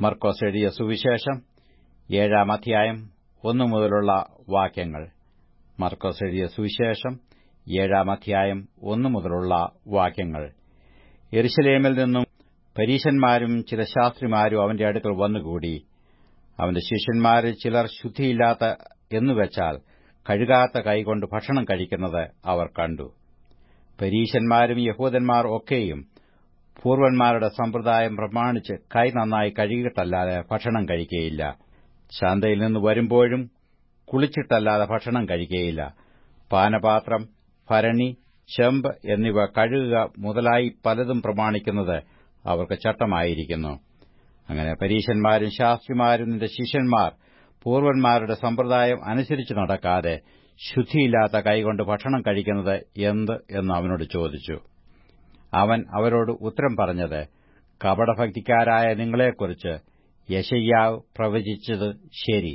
മർക്കോസ് എഴുതിയ സുവിശേഷം ഏഴാം അധ്യായം ഒന്നു മുതലുള്ള വാക്യങ്ങൾ മർക്കോസ് എഴുതിയ സുവിശേഷം ഏഴാം അധ്യായം ഒന്നു മുതലുള്ള വാക്യങ്ങൾ എരുശലേമിൽ നിന്നും പരീശന്മാരും ചില ശാസ്ത്രിമാരും അവന്റെ അടുക്കൽ വന്നുകൂടി അവന്റെ ശിഷ്യന്മാരിൽ ചിലർ ശുദ്ധിയില്ലാത്ത എന്നുവെച്ചാൽ കഴുകാത്ത കൈകൊണ്ട് ഭക്ഷണം കഴിക്കുന്നത് അവർ കണ്ടു പരീശന്മാരും യഹൂദന്മാർ ഒക്കെയും പൂർവന്മാരുടെ സമ്പ്രദായം പ്രമാണിച്ച് കൈ നന്നായി കഴുകിയിട്ടല്ലാതെ ഭക്ഷണം കഴിക്കുകയില്ല ചന്തയിൽ നിന്ന് വരുമ്പോഴും കുളിച്ചിട്ടല്ലാതെ ഭക്ഷണം കഴിക്കുകയില്ല പാനപാത്രം ഭരണി ചെമ്പ് എന്നിവ കഴുകുക മുതലായി പലതും പ്രമാണിക്കുന്നത് അവർക്ക് ചട്ടമായിരിക്കുന്നു അങ്ങനെ പരീശന്മാരും ശാസ്ത്രിമാരും നിന്റെ ശിഷ്യന്മാർ പൂർവന്മാരുടെ സമ്പ്രദായം അനുസരിച്ച് നടക്കാതെ ശുദ്ധിയില്ലാത്ത കൈകൊണ്ട് ഭക്ഷണം കഴിക്കുന്നത് എന്ത് എന്ന് അവനോട് ചോദിച്ചു അവൻ അവരോട് ഉത്തരം പറഞ്ഞത് കപടഭക്തിക്കാരായ നിങ്ങളെക്കുറിച്ച് യശയ്യാവ് പ്രവചിച്ചത് ശരി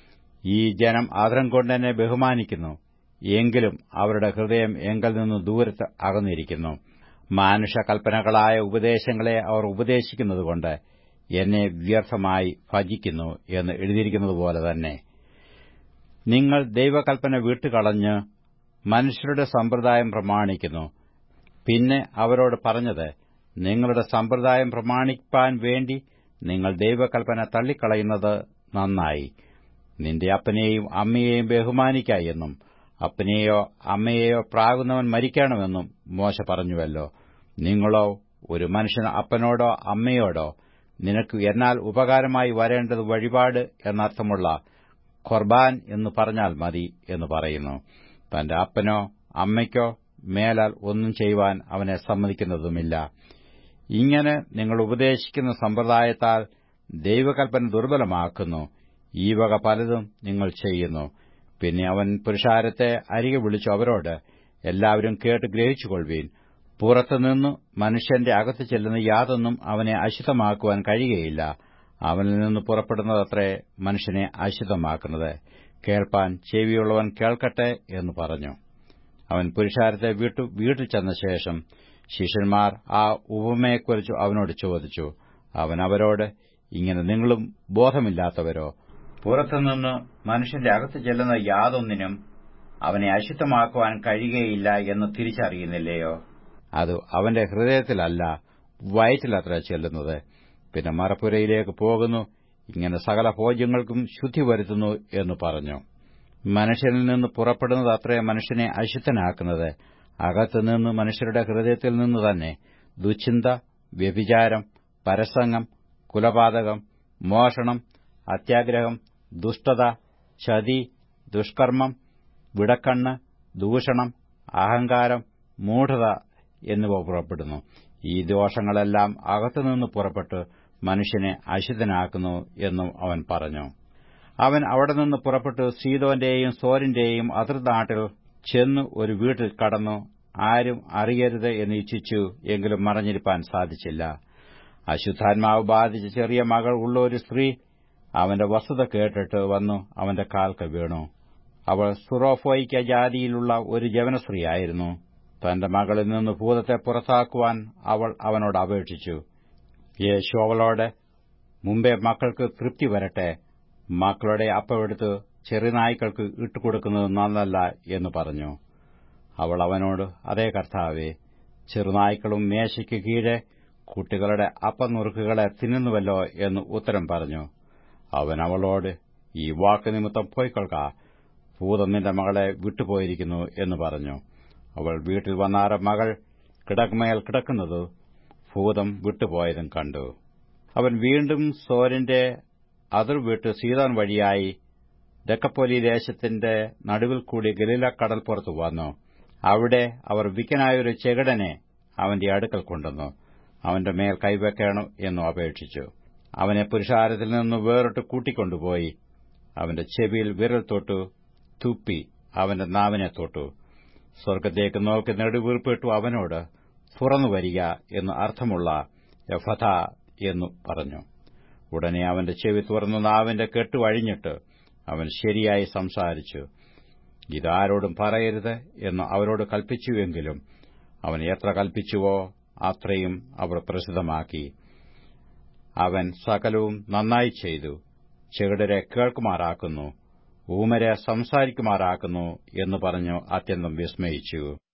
ഈ ജനം ആദരം കൊണ്ട് എന്നെ ബഹുമാനിക്കുന്നു എങ്കിലും അവരുടെ ഹൃദയം എങ്കിൽ നിന്ന് ദൂരത്ത് അകന്നിരിക്കുന്നു മാനുഷകൽപ്പനകളായ ഉപദേശങ്ങളെ അവർ ഉപദേശിക്കുന്നതുകൊണ്ട് എന്നെ വ്യർത്ഥമായി ഭജിക്കുന്നു എന്ന് എഴുതിയിരിക്കുന്നതുപോലെ തന്നെ നിങ്ങൾ ദൈവകൽപ്പന വിട്ടുകളഞ്ഞ് മനുഷ്യരുടെ സമ്പ്രദായം പ്രമാണിക്കുന്നു പിന്നെ അവരോട് പറഞ്ഞത് നിങ്ങളുടെ സമ്പ്രദായം പ്രമാണിപ്പാൻ വേണ്ടി നിങ്ങൾ ദൈവകൽപ്പന തള്ളിക്കളയുന്നത് നന്നായി നിന്റെ അപ്പനെയും അമ്മയെയും ബഹുമാനിക്ക എന്നും അപ്പനെയോ അമ്മയെയോ പ്രാകുന്നവൻ മരിക്കണമെന്നും മോശ പറഞ്ഞുവല്ലോ നിങ്ങളോ ഒരു മനുഷ്യന് അപ്പനോടോ അമ്മയോടോ നിനക്ക് എന്നാൽ ഉപകാരമായി വരേണ്ടത് വഴിപാട് എന്നർത്ഥമുള്ള ഖുർബാൻ എന്ന് പറഞ്ഞാൽ മതി എന്ന് പറയുന്നു തന്റെ അപ്പനോ അമ്മയ്ക്കോ മേലാൽ ഒന്നും ചെയ്യുവാൻ അവനെ സമ്മതിക്കുന്നതുമില്ല ഇങ്ങനെ നിങ്ങൾ ഉപദേശിക്കുന്ന സമ്പ്രദായത്താൽ ദൈവകൽപ്പന ദുർബലമാക്കുന്നു ഈ വക പലതും നിങ്ങൾ ചെയ്യുന്നു പിന്നെ അവൻ പുരുഷാരത്തെ അരികെ വിളിച്ചു അവരോട് എല്ലാവരും കേട്ട് ഗ്രഹിച്ചുകൊള്ളുവീൻ പുറത്തുനിന്ന് മനുഷ്യന്റെ അകത്ത് ചെല്ലുന്ന യാതൊന്നും അവനെ അശുദ്ധമാക്കുവാൻ കഴിയുകയില്ല അവനിൽ നിന്ന് പുറപ്പെടുന്നതത്രേ മനുഷ്യനെ അശുദ്ധമാക്കുന്നത് കേൾപ്പാൻ ചെവിയുള്ളവൻ കേൾക്കട്ടെ എന്ന് പറഞ്ഞു അവൻ പുരുഷാരത്തെ വിട്ടു വീട്ടിൽ ചെന്ന ശേഷം ശിഷ്യന്മാർ ആ ഉപമയെക്കുറിച്ച് അവനോട് ചോദിച്ചു അവൻ അവരോട് ഇങ്ങനെ നിങ്ങളും ബോധമില്ലാത്തവരോ പുറത്തുനിന്ന് മനുഷ്യന്റെ അകത്ത് ചെല്ലുന്ന യാതൊന്നിനും അവനെ അശുദ്ധമാക്കുവാൻ കഴിയുകയില്ല എന്ന് തിരിച്ചറിയുന്നില്ലയോ അത് അവന്റെ ഹൃദയത്തിലല്ല വയറ്റിലത്ര ചെല്ലുന്നത് പിന്നെ മറപ്പുരയിലേക്ക് പോകുന്നു ഇങ്ങനെ സകല ഭോജ്യങ്ങൾക്കും ശുദ്ധി വരുത്തുന്നു എന്ന് പറഞ്ഞു മനുഷ്യനിൽ നിന്ന് പുറപ്പെടുന്നത് അത്രേ മനുഷ്യനെ അശുദ്ധനാക്കുന്നത് അകത്തുനിന്ന് മനുഷ്യരുടെ ഹൃദയത്തിൽ നിന്ന് തന്നെ ദുശ്ചിന്ത വ്യഭിചാരം പരസംഗം കുലപാതകം മോഷണം അത്യാഗ്രഹം ദുഷ്ടത ചതി ദുഷ്കർമ്മം വിടക്കണ്ണ് ദൂഷണം അഹങ്കാരം മൂഢത എന്നിവ പുറപ്പെടുന്നു ഈ ദോഷങ്ങളെല്ലാം അകത്തുനിന്ന് പുറപ്പെട്ട് മനുഷ്യനെ അശുദ്ധനാക്കുന്നു എന്നും അവൻ പറഞ്ഞു അവൻ അവിടെ നിന്ന് പുറപ്പെട്ട് സീതോന്റെയും സോരിന്റെയും അതിർനാട്ടിൽ ചെന്നു ഒരു വീട്ടിൽ കടന്നു ആരും അറിയരുത് എന്ന് ഇച്ഛിച്ചു എങ്കിലും മറഞ്ഞിരിപ്പാൻ സാധിച്ചില്ല അശുദ്ധാത്മാവ് ബാധിച്ച ചെറിയ മകൾ ഉള്ള ഒരു സ്ത്രീ അവന്റെ വസ്തുത കേട്ടിട്ട് വന്നു അവന്റെ കാൽക്ക് വീണു അവൾ സുറോഫോയ്ക്ക ജാതിയിലുള്ള ഒരു ജവനസ്ത്രീയായിരുന്നു തന്റെ മകളിൽ നിന്ന് ഭൂതത്തെ പുറത്താക്കുവാൻ അവൾ അവനോട് അപേക്ഷിച്ചു യേശു അവളോട് മുമ്പേ മക്കൾക്ക് തൃപ്തി വരട്ടെ മക്കളുടെ അപ്പമെടുത്ത് ചെറുനായ്ക്കൾക്ക് ഇട്ടുകൊടുക്കുന്നത് നന്നല്ല എന്ന് പറഞ്ഞു അവൾ അവനോട് അതേ കർത്താവേ ചെറുനായ്ക്കളും മേശയ്ക്ക് കീഴെ കുട്ടികളുടെ അപ്പനുറുക്കുകളെ തിന്നുന്നുവല്ലോ എന്ന് ഉത്തരം പറഞ്ഞു അവൻ അവളോട് ഈ വാക്ക് നിമിത്തം പോയിക്കൊള്ളുക ഭൂതം നിന്റെ മകളെ വിട്ടുപോയിരിക്കുന്നു എന്ന് പറഞ്ഞു അവൾ വീട്ടിൽ വന്നാറ മകൾ കിടക്കുമേൽ കിടക്കുന്നത് ഭൂതം വിട്ടുപോയതും കണ്ടു അവൻ വീണ്ടും സോരിന്റെ അതിർവിട്ട് സീതാൻ വഴിയായി ദക്കപ്പൊലി ദേശത്തിന്റെ നടുവിൽ കൂടി ഗലീല കടൽപ്പുറത്ത് വന്നു അവിടെ അവർ വിക്കനായൊരു ചെകിടനെ അവന്റെ അടുക്കൽ കൊണ്ടുവന്നു അവന്റെ മേൽ കൈവയ്ക്കണം എന്നു അപേക്ഷിച്ചു അവനെ പുരുഷാരത്തിൽ നിന്ന് വേറിട്ട് കൂട്ടിക്കൊണ്ടുപോയി അവന്റെ ചെവിയിൽ വിരൽ തൊട്ടു തുപ്പി അവന്റെ നാവിനെ തൊട്ടു സ്വർഗത്തേക്ക് നോക്കി നെടുവീർപ്പിട്ടു അവനോട് തുറന്നു വരിക എന്ന് അർത്ഥമുള്ള യഫഥ എന്നു പറഞ്ഞു ഉടനെ അവന്റെ ചെവി തുറന്നു നാവിന്റെ കെട്ടുവഴിഞ്ഞിട്ട് അവൻ ശരിയായി സംസാരിച്ചു ഇതാരോടും പറയരുത് എന്ന് അവരോട് കൽപ്പിച്ചുവെങ്കിലും അവൻ എത്ര കൽപ്പിച്ചുവോ അത്രയും അവർ പ്രസിദ്ധമാക്കി അവൻ സകലവും നന്നായി ചെയ്തു ചെകിടരെ കേൾക്കുമാറാക്കുന്നു ഊമരെ സംസാരിക്കുമാറാക്കുന്നു എന്ന് പറഞ്ഞു അത്യന്തം വിസ്മയിച്ചു